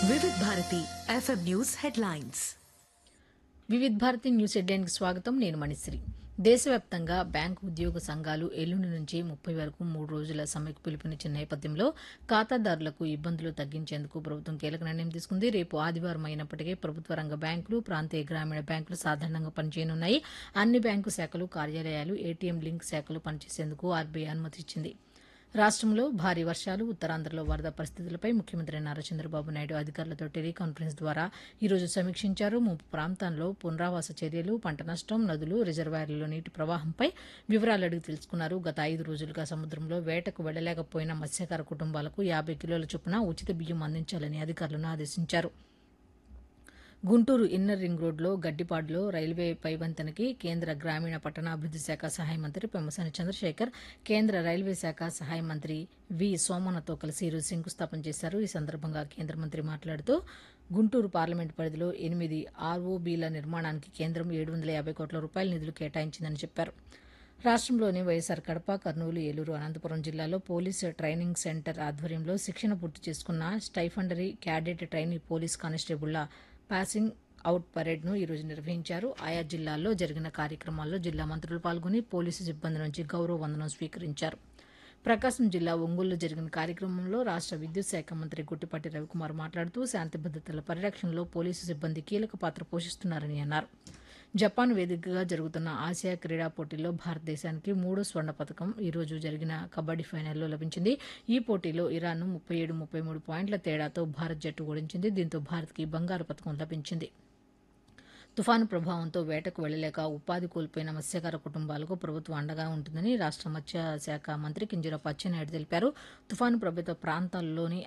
Vividh Bharati FM news headlines Vividh Bharati news హెడ్లైన్కి స్వాగతం నేను మణిశ్రీ దేశవ్యాప్తంగా బ్యాంకు ఉద్యోగ సంఘాలు ఎల్లుండి నుంచి ముప్పై వరకు మూడు రోజుల సమ్మెకు పిలుపునిచ్చిన నేపథ్యంలో ఖాతాదారులకు ఇబ్బందులు తగ్గించేందుకు ప్రభుత్వం కీలక నిర్ణయం తీసుకుంది రేపు ఆదివారం అయినప్పటికీ ప్రభుత్వ రంగ బ్యాంకులు ప్రాంతీయ గ్రామీణ బ్యాంకులు సాధారణంగా పనిచేయనున్నాయి అన్ని బ్యాంకు శాఖలు కార్యాలయాలు ఏటీఎం లింక్ శాఖలు పనిచేసేందుకు ఆర్బీఐ అనుమతి ఇచ్చింది రాష్ట్రంలో భారీ వర్షాలు ఉత్తరాంధ్రలో వరద పరిస్థితులపై ముఖ్యమంత్రి నారా చంద్రబాబు నాయుడు అధికారులతో టెలికాన్ఫరెన్స్ ద్వారా ఈరోజు సమీక్షించారు ముంపు ప్రాంతాల్లో పునరావాస చర్యలు పంట నష్టం నదులు రిజర్వాయర్లలో నీటి ప్రవాహంపై వివరాలు అడిగి తెలుసుకున్నారు గత ఐదు రోజులుగా సముద్రంలో వేటకు వెళ్లలేకపోయిన మత్స్యకార కుటుంబాలకు యాభై కిలోల చొప్పున ఉచిత బియ్యం అందించాలని అధికారులను ఆదేశించారు గుంటూరు ఇన్నర్ రింగ్ రోడ్లో గడ్డిపాడులో రైల్వే పైవంతెనకి కేంద్ర గ్రామీణ పట్టణాభివృద్ది శాఖ సహాయ మంత్రి పెమ్మసాని చంద్రశేఖర్ కేంద్ర రైల్వే శాఖ సహాయ మంత్రి వి సోమన్నతో కలిసి ఈరోజు శంకుస్థాపన చేశారు ఈ సందర్భంగా కేంద్ర మంత్రి మాట్లాడుతూ గుంటూరు పార్లమెంటు పరిధిలో ఎనిమిది ఆర్ఓబీల నిర్మాణానికి కేంద్రం ఏడు వందల యాభై కోట్ల రూపాయల నిధులు కేటాయించిందని చెప్పారు రాష్ట్రంలోని వైఎస్సార్ కడప కర్నూలు ఏలూరు అనంతపురం జిల్లాలో పోలీస్ ట్రైనింగ్ సెంటర్ ఆధ్వర్యంలో శిక్షణ పూర్తి చేసుకున్న స్టైఫండరీ క్యాడెట్ ట్రైనీ పోలీస్ కానిస్టేబుళ్ల పాసింగ్ అవుట్ పరేడ్ను ఈరోజు నిర్వహించారు ఆయా జిల్లాల్లో జరిగిన కార్యక్రమాల్లో జిల్లా మంత్రులు పాల్గొని పోలీసు సిబ్బంది నుంచి గౌరవ వందనం స్వీకరించారు ప్రకాశం జిల్లా ఒంగోలులో జరిగిన కార్యక్రమంలో రాష్ట్ర విద్యుత్ శాఖ మంత్రి గుట్టిపాటి రవికుమార్ మాట్లాడుతూ శాంతి భద్రతల పరిరక్షణలో పోలీసు సిబ్బంది కీలక పాత్ర పోషిస్తున్నారని అన్నారు జపాన్ వేదికగా జరుగుతున్న ఆసియా క్రీడా పోటీల్లో భారతదేశానికి మూడో స్వర్ణ పథకం ఈ రోజు జరిగిన కబడ్డీ ఫైనల్లో లభించింది ఈ పోటీలో ఇరాన్ను ముప్పై ఏడు ముప్పై మూడు పాయింట్ల తేడాతో భారత్ జట్టు ఓడించింది దీంతో భారత్కి బంగారు పథకం లభించింది తుఫాను ప్రభావంతో వేటకు వెళ్లలేక ఉపాధి కోల్పోయిన మత్స్యకార కుటుంబాలకు ప్రభుత్వం అండగా ఉంటుందని రాష్ట్ర మత్స్య శాఖ మంత్రి కింజరాపు అచ్చెన్నాయుడు తెలిపారు తుఫాను ప్రభావిత ప్రాంతాల్లోని